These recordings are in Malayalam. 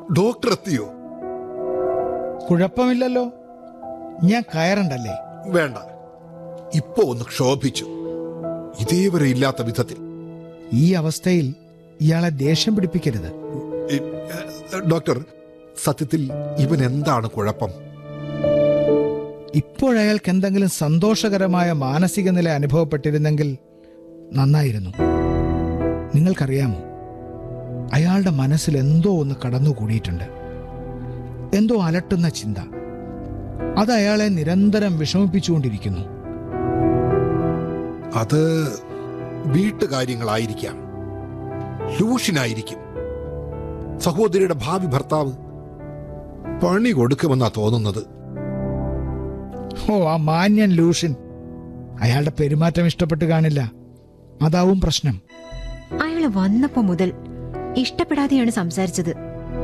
ഡോക്ടർ എത്തിയോ കുഴപ്പമില്ലല്ലോ ഞാൻ കയറണ്ടല്ലേ വേണ്ട ഇപ്പോ ഒന്ന് ക്ഷോഭിച്ചു ഇതേവരെ ഇല്ലാത്ത വിധത്തിൽ ഈ അവസ്ഥയിൽ ഇയാളെ ദേഷ്യം പിടിപ്പിക്കരുത് ഈ, ഏ, ഡോക്ടർ സത്യത്തിൽ ഇവൻ എന്താണ് കുഴപ്പം ഇപ്പോഴയാൾക്ക് എന്തെങ്കിലും സന്തോഷകരമായ മാനസിക നില അനുഭവപ്പെട്ടിരുന്നെങ്കിൽ നന്നായിരുന്നു നിങ്ങൾക്കറിയാമോ അയാളുടെ മനസ്സിൽ എന്തോ ഒന്ന് കടന്നുകൂടിയിട്ടുണ്ട് എന്തോ അലട്ടുന്ന ചിന്ത അത് അയാളെ നിരന്തരം വിഷമിപ്പിച്ചുകൊണ്ടിരിക്കുന്നു അത് വീട്ടുകാര്യങ്ങളായിരിക്കാം ലൂഷിനായിരിക്കും സഹോദരിയുടെ ഭാവി ഭർത്താവ് പണി കൊടുക്കുമെന്നാ തോന്നുന്നത് ഓ ആ മാന്യൻ ലൂഷൻ അയാളുടെ പെരുമാറ്റം ഇഷ്ടപ്പെട്ട് കാണില്ല അതാവും പ്രശ്നം അയാള് വന്നപ്പോ മുതൽ ഇഷ്ടപ്പെടാതെയാണ് സംസാരിച്ചത്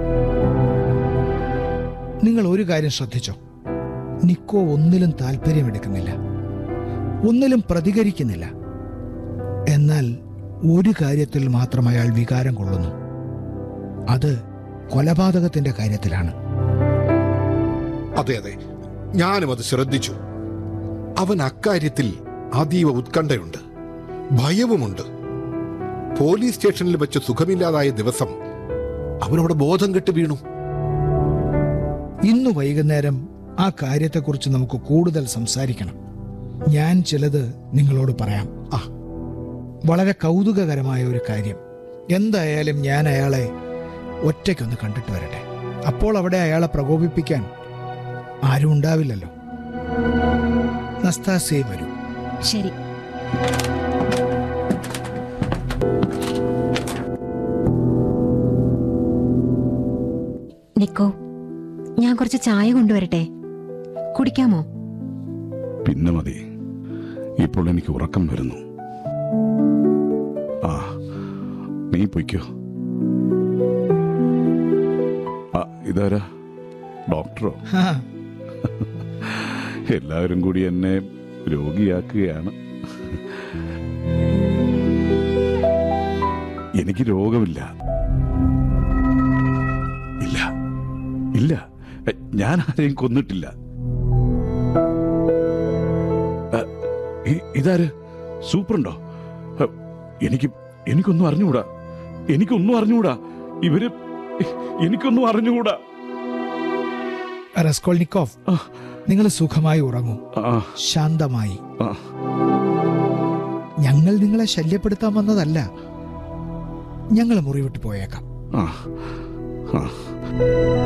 നിങ്ങൾ ഒരു കാര്യം ശ്രദ്ധിച്ചോ നിക്കോ ഒന്നിലും താല്പര്യമെടുക്കുന്നില്ല ഒന്നിലും പ്രതികരിക്കുന്നില്ല എന്നാൽ ഒരു കാര്യത്തിൽ മാത്രം അയാൾ വികാരം കൊള്ളുന്നു അത് കൊലപാതകത്തിന്റെ കാര്യത്തിലാണ് അതെ അതെ ഞാനും അത് ശ്രദ്ധിച്ചു അവൻ അക്കാര്യത്തിൽ അതീവ ഉത്കണ്ഠയുണ്ട് ഭയവുമുണ്ട് പോലീസ് സ്റ്റേഷനിൽ വെച്ച് സുഖമില്ലാതായ ദിവസം അവനവിടെ ബോധം കെട്ട് വീണു ഇന്ന് വൈകുന്നേരം ആ കാര്യത്തെക്കുറിച്ച് നമുക്ക് കൂടുതൽ സംസാരിക്കണം ഞാൻ ചിലത് നിങ്ങളോട് പറയാം ആ വളരെ കൗതുകകരമായ ഒരു കാര്യം എന്തായാലും ഞാൻ അയാളെ ഒറ്റയ്ക്കൊന്ന് കണ്ടിട്ട് വരട്ടെ അപ്പോൾ അവിടെ അയാളെ പ്രകോപിപ്പിക്കാൻ ആരും ഉണ്ടാവില്ലല്ലോ നസ്താസേ വരൂ ശരി നിക്കോ ഞാൻ കുറച്ച് ചായ കൊണ്ടുവരട്ടെ കുടിക്കാമോ പിന്നെ മതി ഇപ്പോൾ എനിക്ക് ഉറക്കം വരുന്നു ആ നീ പൊയ്ക്കോ ആ ഇതാരാ ഡോക്ടറോ ഹാ, എല്ലാവരും കൂടി എന്നെ രോഗിയാക്കുകയാണ് എനിക്ക് രോഗമില്ല ഇല്ല ഇല്ല എ, ഞാൻ ആരെയും കൊന്നിട്ടില്ല എ, ഇ- ഇതാര് സൂപ്പറുണ്ടോ എ, എനിക്ക് എനിക്കൊന്നും അറിഞ്ഞുകൂടാ എനിക്കൊന്നും അറിഞ്ഞുകൂടാ ഇവര് എനിക്കൊന്നും അറിഞ്ഞുകൂടാ റസ്കോൾനിക്കോവ് നിങ്ങൾ സുഖമായി ഉറങ്ങൂ ആ ശാന്തമായി ആ ഞങ്ങൾ നിങ്ങളെ ശല്യപ്പെടുത്താൻ വന്നതല്ല ഞങ്ങൾ മുറിവിട്ട് പോയേക്കാം ആ ആ